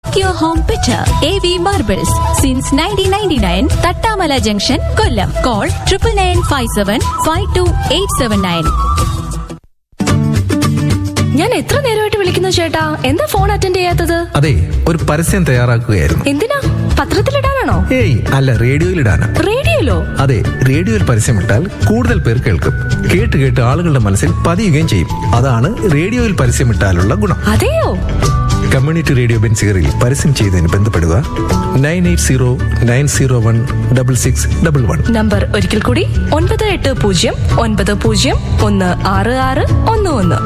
make your home better A V marbles since nineteen ninety nine Thattamala junction Kollam call triple nine five seven five two eight seven nine ഞാൻ എത്ര നേരമായിട്ട് വിളിക്കുന്നു ചേട്ടാ എന്താ phone attend ചെയ്യാത്തത് അതെ ഒരു പരസ്യം തയ്യാറാക്കുകയായിരുന്നു എന്തിനാ പത്രത്തിലിടാനാണോ ഏയ് അല്ല റേഡിയോയിലിടാനാ റേഡിയോയിലോ അതെ റേഡിയോയിൽ പരസ്യമിട്ടാൽ കൂടുതൽ പേർ കേൾക്കും കേട്ട് കേട്ട് ആളുകളുടെ മനസ്സിൽ പതിയുകയും ചെയ്യും അതാണ് റേഡിയോയിൽ പരസ്യമിട്ടാലുള്ള ഗുണം അതെയോ കമ്മ്യൂണിറ്റി റേഡിയോ ബെൻസിയറിൽ പരസ്യം ചെയ്തതിന് ബന്ധപ്പെടുക nine eight zero nine zero one double six double one number ഒരിക്കൽ കൂടി ഒൻപത് എട്ട് പൂജ്യം ഒൻപത് പൂജ്യം ഒന്ന് ആറ് ആറ് ഒന്ന് ഒന്ന്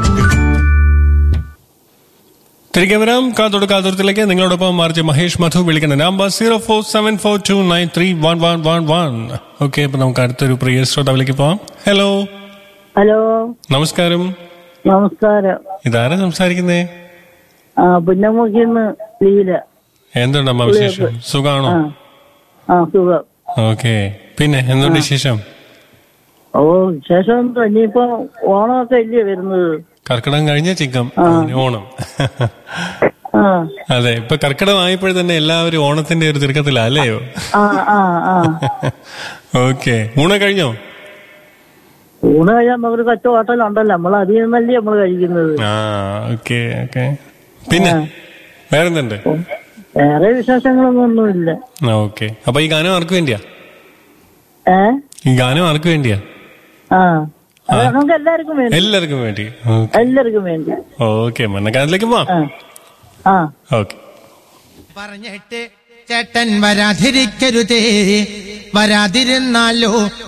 തിരികെ വരാം കാത്തോട് കാതോരത്തിലേക്ക് നിങ്ങളോടൊപ്പം മാർച്ച് മഹേഷ് മധു വിളിക്കുന്ന number zero four seven four two nine three one one one one okay അപ്പൊ നമുക്ക് അടുത്തൊരു പ്രിയ ശ്രോതാവിലേക്ക് പോവാം ഹലോ ഹലോ നമസ്കാരം നമസ്കാരം ഇതാരാ സംസാരിക്കുന്നേ ആ പുന്നമുഖിന്ന് ലീല എന്തുണ്ടമ്മ വിശേഷം സുഖാണോ ആ ആ സുഖം ഓക്കെ പിന്നെ എന്തുണ്ട് വിശേഷം ഓ വിശേഷം എന്താ ഇനിയിപ്പോ ഓണമൊക്കെ ഇല്ലേ വരുന്നത് കർക്കിടകം കഴിഞ്ഞ ചിക്കം അതിന് ഓണം ആ അതെ ഇപ്പൊ കർക്കിടകം ആയപ്പോഴേ തന്നെ എല്ലാവരും ഓണത്തിന്റെ ഒരു തിരക്കത്തിലാ അല്ലയോ ആ ആ ആ ഓക്കെ ഊണ കഴിഞ്ഞോ ഊണ് കഴിയാൻ നമുക്കൊരു കച്ച ഹോട്ടലുണ്ടല്ലോ നമ്മൾ അതിൽ നിന്നല്ലേ നമ്മൾ കഴിക്കുന്നത് ആ ഓക്കെ ഓക്കെ പിന്നെ വേറെന്തുണ്ട് വേറെ വിശേഷങ്ങളൊന്നും ഒന്നുമില്ല ഓക്കെ അപ്പൊ ഈ ഗാനം ആർക്ക് വേണ്ടിയാ ഏ ഈ ഗാനം ആർക്ക് വേണ്ടിയാ ആ അത് നമുക്ക് എല്ലാവർക്കും വേണ്ടി എല്ലാവർക്കും വേണ്ടി എല്ലാവർക്കും വേണ്ടി ഓക്കെ മണ്ണക്കാനത്തിലേക്ക് പോവാം ആ ആ ഓക്കെ പറഞ്ഞിട്ട് ചേട്ടൻ വരാതിരിക്കരുതേ വരാതിരുന്നാലോ